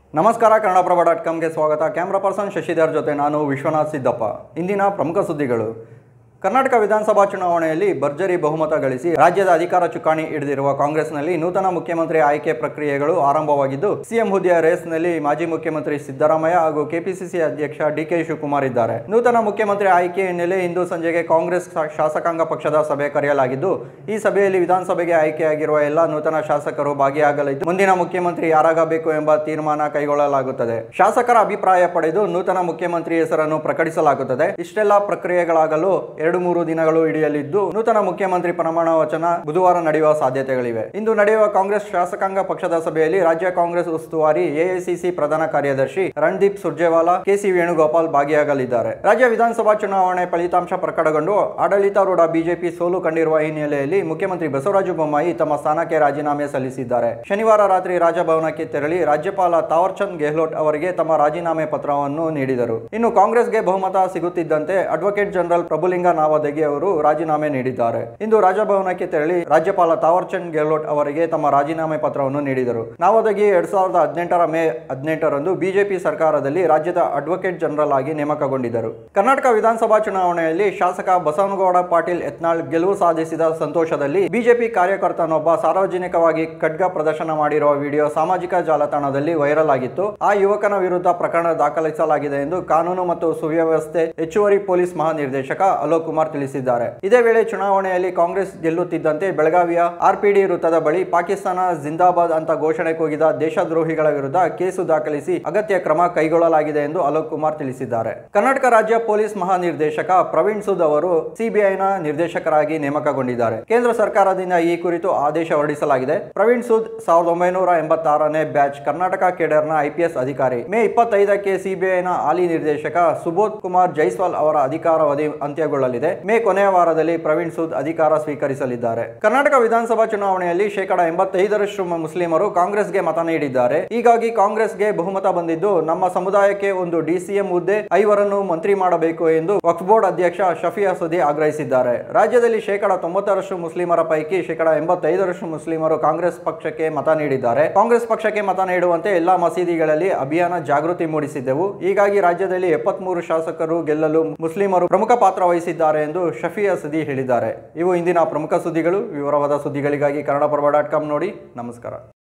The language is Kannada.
ನಮಸ್ಕಾರ ಕನ್ನಡಪ್ರಭ ಡಾಟ್ ಕಾಮ್ಗೆ ಸ್ವಾಗತ ಕ್ಯಾಮ್ರಾ ಪರ್ಸನ್ ಶಶಿಧರ್ ಜೊತೆ ನಾನು ವಿಶ್ವನಾಥ್ ಸಿದ್ದಪ್ಪ ಇಂದಿನ ಪ್ರಮುಖ ಸುದ್ದಿಗಳು ಕರ್ನಾಟಕ ವಿಧಾನಸಭಾ ಚುನಾವಣೆಯಲ್ಲಿ ಭರ್ಜರಿ ಬಹುಮತ ಗಳಿಸಿ ರಾಜ್ಯದ ಅಧಿಕಾರ ಚುಕ್ಕಾಣಿ ಹಿಡಿದಿರುವ ಕಾಂಗ್ರೆಸ್ನಲ್ಲಿ ನೂತನ ಮುಖ್ಯಮಂತ್ರಿ ಆಯ್ಕೆ ಪ್ರಕ್ರಿಯೆಗಳು ಆರಂಭವಾಗಿದ್ದು ಸಿಎಂ ಹುದ್ದೆಯ ರೇಸ್ನಲ್ಲಿ ಮಾಜಿ ಮುಖ್ಯಮಂತ್ರಿ ಸಿದ್ದರಾಮಯ್ಯ ಹಾಗೂ ಕೆಪಿಸಿಸಿ ಅಧ್ಯಕ್ಷ ಡಿಕೆ ಶಿವಕುಮಾರ್ ಇದ್ದಾರೆ ನೂತನ ಮುಖ್ಯಮಂತ್ರಿ ಆಯ್ಕೆ ಹಿನ್ನೆಲೆ ಇಂದು ಸಂಜೆಗೆ ಕಾಂಗ್ರೆಸ್ ಶಾ- ಶಾಸಕಾಂಗ ಪಕ್ಷದ ಸಭೆ ಕರೆಯಲಾಗಿದ್ದು ಈ ಸಭೆಯಲ್ಲಿ ವಿಧಾನಸಭೆಗೆ ಆಯ್ಕೆಯಾಗಿರುವ ಎಲ್ಲ ನೂತನ ಶಾಸಕರು ಭಾಗಿಯಾಗಲಿದ್ದು ಮುಂದಿನ ಮುಖ್ಯಮಂತ್ರಿ ಯಾರಾಗಬೇಕು ಎಂಬ ತೀರ್ಮಾನ ಕೈಗೊಳ್ಳಲಾಗುತ್ತದೆ ಶಾಸಕರ ಅಭಿಪ್ರಾಯ ಪಡೆದು ನೂತನ ಮುಖ್ಯಮಂತ್ರಿ ಹೆಸರನ್ನು ಪ್ರಕಟಿಸಲಾಗುತ್ತದೆ ಇಷ್ಟೆಲ್ಲ ಪ್ರಕ್ರಿಯೆಗಳಾಗಲು ಎರಡು ಮೂರು ದಿನಗಳು ಹಿಡಿಯಲಿದ್ದು ನೂತನ ಮುಖ್ಯಮಂತ್ರಿ ಪ್ರಮಾಣ ವಚನ ಬುಧವಾರ ನಡೆಯುವ ಸಾಧ್ಯತೆಗಳಿವೆ ಇಂದು ನಡೆಯುವ ಕಾಂಗ್ರೆಸ್ ಶಾಸಕಾಂಗ ಪಕ್ಷದ ಸಭೆಯಲ್ಲಿ ರಾಜ್ಯ ಕಾಂಗ್ರೆಸ್ ಉಸ್ತುವಾರಿ ಎಐಸಿಸಿ ಪ್ರಧಾನ ಕಾರ್ಯದರ್ಶಿ ರಣದೀಪ್ ಸುರ್ಜೇವಾಲಾ ಕೆಸಿ ವೇಣುಗೋಪಾಲ್ ಭಾಗಿಯಾಗಲಿದ್ದಾರೆ ರಾಜ್ಯ ವಿಧಾನಸಭಾ ಚುನಾವಣೆ ಫಲಿತಾಂಶ ಪ್ರಕಟಗೊಂಡು ಆಡಳಿತಾರೂಢ ಬಿಜೆಪಿ ಸೋಲು ಕಂಡಿರುವ ಹಿನ್ನೆಲೆಯಲ್ಲಿ ಮುಖ್ಯಮಂತ್ರಿ ಬಸವರಾಜ ಬೊಮ್ಮಾಯಿ ತಮ್ಮ ಸ್ಥಾನಕ್ಕೆ ರಾಜೀನಾಮೆ ಸಲ್ಲಿಸಿದ್ದಾರೆ ಶನಿವಾರ ರಾತ್ರಿ ರಾಜಭವನಕ್ಕೆ ತೆರಳಿ ರಾಜ್ಯಪಾಲ ತಾವರ್ಚಂದ್ ಗೆಹ್ಲೋಟ್ ಅವರಿಗೆ ತಮ್ಮ ರಾಜೀನಾಮೆ ಪತ್ರವನ್ನು ನೀಡಿದರು ಇನ್ನು ಕಾಂಗ್ರೆಸ್ಗೆ ಬಹುಮತ ಸಿಗುತ್ತಿದ್ದಂತೆ ಅಡ್ವೊಕೇಟ್ ಜನರಲ್ ಪ್ರಭುಲಿಂಗ ನಾವದಗಿ ಅವರು ರಾಜೀನಾಮೆ ನೀಡಿದ್ದಾರೆ ಇಂದು ರಾಜಭವನಕ್ಕೆ ತೆರಳಿ ರಾಜ್ಯಪಾಲ ತಾವರ್ಚಂದ್ ಗೆಹ್ಲೋಟ್ ಅವರಿಗೆ ತಮ್ಮ ರಾಜೀನಾಮೆ ಪತ್ರವನ್ನು ನೀಡಿದರು ನಾವದಗಿ ಎರಡ್ ಸಾವಿರದ ಹದಿನೆಂಟರ ಮೇ ಹದಿನೆಂಟರಂದು ಬಿಜೆಪಿ ಸರ್ಕಾರದಲ್ಲಿ ರಾಜ್ಯದ ಅಡ್ವೊಕೇಟ್ ಜನರಲ್ ಆಗಿ ನೇಮಕಗೊಂಡಿದ್ದರು ಕರ್ನಾಟಕ ವಿಧಾನಸಭಾ ಚುನಾವಣೆಯಲ್ಲಿ ಶಾಸಕ ಬಸವನಗೌಡ ಪಾಟೀಲ್ ಯತ್ನಾಳ್ ಗೆಲುವು ಸಾಧಿಸಿದ ಸಂತೋಷದಲ್ಲಿ ಬಿಜೆಪಿ ಕಾರ್ಯಕರ್ತನೊಬ್ಬ ಸಾರ್ವಜನಿಕವಾಗಿ ಖಡ್ಗ ಪ್ರದರ್ಶನ ಮಾಡಿರುವ ವಿಡಿಯೋ ಸಾಮಾಜಿಕ ಜಾಲತಾಣದಲ್ಲಿ ವೈರಲ್ ಆಗಿತ್ತು ಆ ಯುವಕನ ವಿರುದ್ಧ ಪ್ರಕರಣ ದಾಖಲಿಸಲಾಗಿದೆ ಎಂದು ಕಾನೂನು ಮತ್ತು ಸುವ್ಯವಸ್ಥೆ ಹೆಚ್ಚುವರಿ ಪೊಲೀಸ್ ಮಹಾನಿರ್ದೇಶಕ ಅಲೋಕ್ ಕುಮಾರ್ ತಿಳಿಸಿದ್ದಾರೆ ಇದೇ ವೇಳೆ ಚುನಾವಣೆಯಲ್ಲಿ ಕಾಂಗ್ರೆಸ್ ಗೆಲ್ಲುತ್ತಿದ್ದಂತೆ ಬೆಳಗಾವಿಯ ಆರ್ಪಿಡಿ ವೃತ್ತದ ಬಳಿ ಪಾಕಿಸ್ತಾನ ಜಿಂದಾಬಾದ್ ಅಂತ ಘೋಷಣೆ ಕೂಗಿದ ದೇಶದ್ರೋಹಿಗಳ ವಿರುದ್ಧ ಕೇಸು ದಾಖಲಿಸಿ ಅಗತ್ಯ ಕ್ರಮ ಕೈಗೊಳ್ಳಲಾಗಿದೆ ಎಂದು ಅಲೋಕ್ ಕುಮಾರ್ ತಿಳಿಸಿದ್ದಾರೆ ಕರ್ನಾಟಕ ರಾಜ್ಯ ಪೊಲೀಸ್ ಮಹಾನಿರ್ದೇಶಕ ಪ್ರವೀಣ್ ಸುದ್ ಅವರು ಸಿಬಿಐನ ನಿರ್ದೇಶಕರಾಗಿ ನೇಮಕಗೊಂಡಿದ್ದಾರೆ ಕೇಂದ್ರ ಸರ್ಕಾರದಿಂದ ಈ ಕುರಿತು ಆದೇಶ ಹೊರಡಿಸಲಾಗಿದೆ ಪ್ರವೀಣ್ ಸುದ್ ಸಾವಿರದ ಒಂಬೈನೂರ ಎಂಬತ್ತಾರನೇ ಬ್ಯಾಚ್ ಕರ್ನಾಟಕ ಕೇಡರ್ನ ಐಪಿಎಸ್ ಅಧಿಕಾರಿ ಮೇ ಇಪ್ಪತ್ತೈದಕ್ಕೆ ಸಿಬಿಐನ ಹಾಲಿ ನಿರ್ದೇಶಕ ಸುಬೋಧ್ ಕುಮಾರ್ ಜೈಸ್ವಾಲ್ ಅವರ ಅಧಿಕಾರಾವಧಿ ಅಂತ್ಯಗೊಳ್ಳಲಿದೆ ಮೇ ಕೊನೆಯ ವಾರದಲ್ಲಿ ಪ್ರವೀಣ್ ಸೂದ್ ಅಧಿಕಾರ ಸ್ವೀಕರಿಸಲಿದ್ದಾರೆ ಕರ್ನಾಟಕ ವಿಧಾನಸಭಾ ಚುನಾವಣೆಯಲ್ಲಿ ಶೇಕಡ ಎಂಬತ್ತೈದರಷ್ಟು ಮ- ಮುಸ್ಲಿಮರು ಕಾಂಗ್ರೆಸ್ಗೆ ಮತ ನೀಡಿದ್ದಾರೆ ಹೀಗಾಗಿ ಕಾಂಗ್ರೆಸ್ಗೆ ಬಹುಮತ ಬಂದಿದ್ದು ನಮ್ಮ ಸಮುದಾಯಕ್ಕೆ ಒಂದು ಡಿಸಿಎಂ ಹುದ್ದೆ ಐವರನ್ನು ಮಂತ್ರಿ ಮಾಡಬೇಕು ಎಂದು ವಕ್ಫ್ ಬೋರ್ಡ್ ಅಧ್ಯಕ್ಷ ಶಫಿಯಾ ಸುದಿ ಆಗ್ರಹಿಸಿದ್ದಾರೆ ರಾಜ್ಯದಲ್ಲಿ ಶೇಕಡ ತೊಂಬತ್ತರಷ್ಟು ಮುಸ್ಲಿಮರ ಪೈಕಿ ಶೇಕಡ ಎಂಬತ್ತೈದರಷ್ಟು ಮುಸ್ಲಿಮರು ಕಾಂಗ್ರೆಸ್ ಪಕ್ಷಕ್ಕೆ ಮತ ನೀಡಿದ್ದಾರೆ ಕಾಂಗ್ರೆಸ್ ಪಕ್ಷಕ್ಕೆ ಮತ ನೀಡುವಂತೆ ಎಲ್ಲಾ ಮಸೀದಿಗಳಲ್ಲಿ ಅಭಿಯಾನ ಜಾಗೃತಿ ಮೂಡಿಸಿದ್ದೆವು ಹೀಗಾಗಿ ರಾಜ್ಯದಲ್ಲಿ ಎಪ್ಪತ್ಮೂರು ಶಾಸಕರು ಗೆಲ್ಲಲು ಮುಸ್ಲಿಮರು ಪ್ರಮುಖ ಪಾತ್ರ ವಹಿಸಿದ್ದಾರೆ ಎಂದು ಶಫಿಯಾ ಸದಿ ಹೇಳಿದ್ದಾರೆ ಇವು ಇಂದಿನ ಪ್ರಮುಖ ಸುದ್ದಿಗಳು ವಿವರವಾದ ಸುದ್ದಿಗಳಿಗಾಗಿ ಕನ್ನಡಪ್ರಭ ಡಾಟ್ ಕಾಮ್ ನೋಡಿ ನಮಸ್ಕಾರ